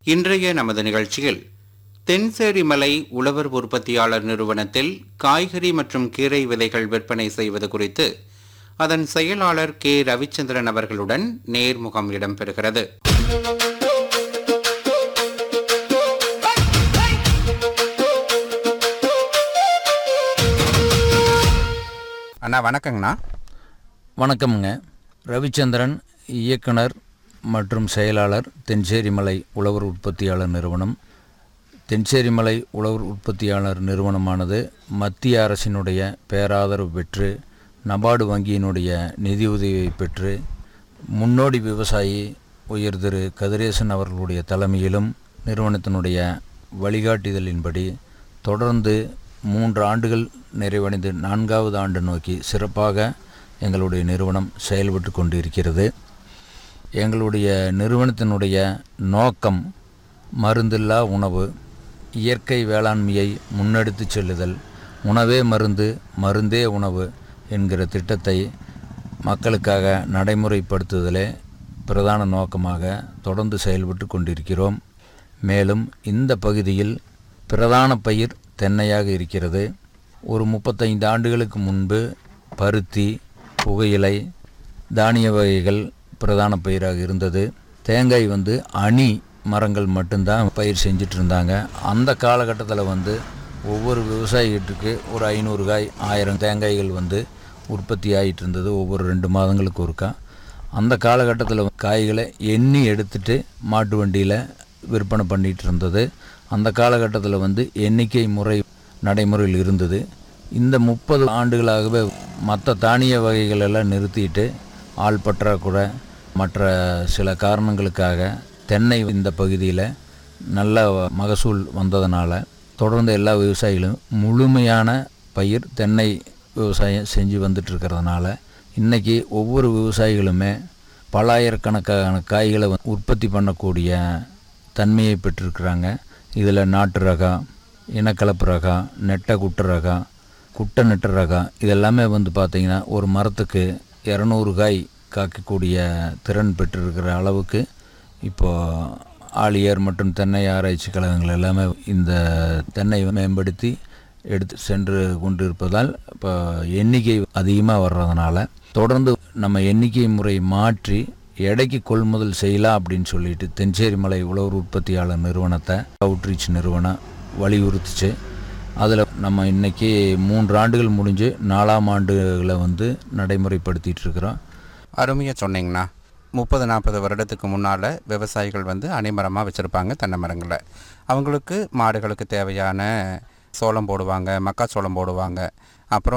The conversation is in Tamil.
இன்றைய நமது நிகழ்ச்சியில் தென்சேரிமலை உழவர் உற்பத்தியாளர் நிறுவனத்தில் காய்கறி மற்றும் கீரை விதைகள் விற்பனை செய்வது குறித்து அதன் செயலாளர் கே ரவிச்சந்திரன் அவர்களுடன் நேர்முகம் இடம்பெறுகிறது அண்ணா வணக்கங்கண்ணா வணக்கம்ங்க ரவிச்சந்திரன் இயக்குனர் மற்றும் செயலாளர் தென்சேரிமலை உழவர் உற்பத்தியாளர் நிறுவனம் தென்சேரிமலை உழவர் உற்பத்தியாளர் நிறுவனமானது மத்திய அரசினுடைய பேராதரவு பெற்று நபார்டு வங்கியினுடைய நிதியுதவியை பெற்று முன்னோடி விவசாயி உயர் திரு கதிரேசன் அவர்களுடைய தலைமையிலும் நிறுவனத்தினுடைய வழிகாட்டுதலின்படி தொடர்ந்து மூன்று ஆண்டுகள் நிறைவடைந்து நான்காவது ஆண்டு நோக்கி சிறப்பாக எங்களுடைய நிறுவனம் செயல்பட்டு கொண்டிருக்கிறது எங்களுடைய நிறுவனத்தினுடைய நோக்கம் மருந்தில்லா உணவு இயற்கை வேளாண்மையை முன்னெடுத்து செல்லுதல் உணவே மருந்து மருந்தே உணவு என்கிற திட்டத்தை மக்களுக்காக நடைமுறைப்படுத்துதலே பிரதான நோக்கமாக தொடர்ந்து செயல்பட்டு கொண்டிருக்கிறோம் மேலும் இந்த பகுதியில் பிரதான பயிர் தென்னையாக இருக்கிறது ஒரு முப்பத்தைந்து ஆண்டுகளுக்கு முன்பு பருத்தி புகையிலை தானிய வகைகள் பிரதான பயிராக இருந்தது தேங்காய் வந்து அணி மரங்கள் மட்டும்தான் பயிர் செஞ்சுட்டு இருந்தாங்க அந்த காலகட்டத்தில் வந்து ஒவ்வொரு விவசாயிகிட்டுக்கு ஒரு ஐநூறு காய் ஆயிரம் தேங்காய்கள் வந்து உற்பத்தி ஆகிட்டு இருந்தது ஒவ்வொரு ரெண்டு மாதங்களுக்கு ஒருக்கா அந்த காலகட்டத்தில் காய்களை எண்ணி எடுத்துட்டு மாட்டு வண்டியில் விற்பனை பண்ணிகிட்டு இருந்தது அந்த காலகட்டத்தில் வந்து எண்ணிக்கை முறை நடைமுறையில் இருந்தது இந்த முப்பது ஆண்டுகளாகவே மற்ற தானிய வகைகள் எல்லாம் நிறுத்திட்டு ஆள் பற்றாக்குறை மற்ற சில காரணங்களுக்காக தென்னை இந்த பகுதியில் நல்ல மகசூல் வந்ததுனால தொடர்ந்து எல்லா விவசாயிகளும் முழுமையான பயிர் தென்னை விவசாயம் செஞ்சு வந்துட்டு இருக்கிறதுனால இன்றைக்கி ஒவ்வொரு விவசாயிகளுமே பல்லாயிரக்கணக்கான காய்களை வந்து உற்பத்தி பண்ணக்கூடிய தன்மையை பெற்றிருக்கிறாங்க இதில் நாட்டு ரகம் இனக்கலப்பு ரகம் நெட்டை குட்டை ரகம் குட்டை நெட்ட ரகம் இதெல்லாமே வந்து பார்த்திங்கன்னா ஒரு மரத்துக்கு இரநூறு காய் காக்கக்கூடிய திறன் பெற்றிருக்கிற அளவுக்கு இப்போது ஆழியர் மற்றும் தென்னை ஆராய்ச்சி கழகங்கள் எல்லாமே இந்த தென்னை மேம்படுத்தி எடுத்து சென்று கொண்டு இருப்பதால் இப்போ எண்ணிக்கை அதிகமாக வர்றதுனால தொடர்ந்து நம்ம எண்ணிக்கை முறை மாற்றி எடைக்கு கொள்முதல் செய்யலாம் அப்படின்னு சொல்லிட்டு தென்சேரிமலை உழவர் உற்பத்தியாளர் நிறுவனத்தை அவுட்ரீச் நிறுவனம் வலியுறுத்துச்சு அதில் நம்ம இன்றைக்கி மூன்று ஆண்டுகள் முடிஞ்சு நாலாம் ஆண்டுகளை வந்து நடைமுறைப்படுத்திகிட்டு இருக்கிறோம் அருமையாக சொன்னீங்கண்ணா முப்பது நாற்பது வருடத்துக்கு முன்னால் விவசாயிகள் வந்து அணிமரமாக வச்சுருப்பாங்க தென்னை மரங்களை அவங்களுக்கு மாடுகளுக்கு தேவையான சோளம் போடுவாங்க மக்காச்சோளம் போடுவாங்க அப்புறம்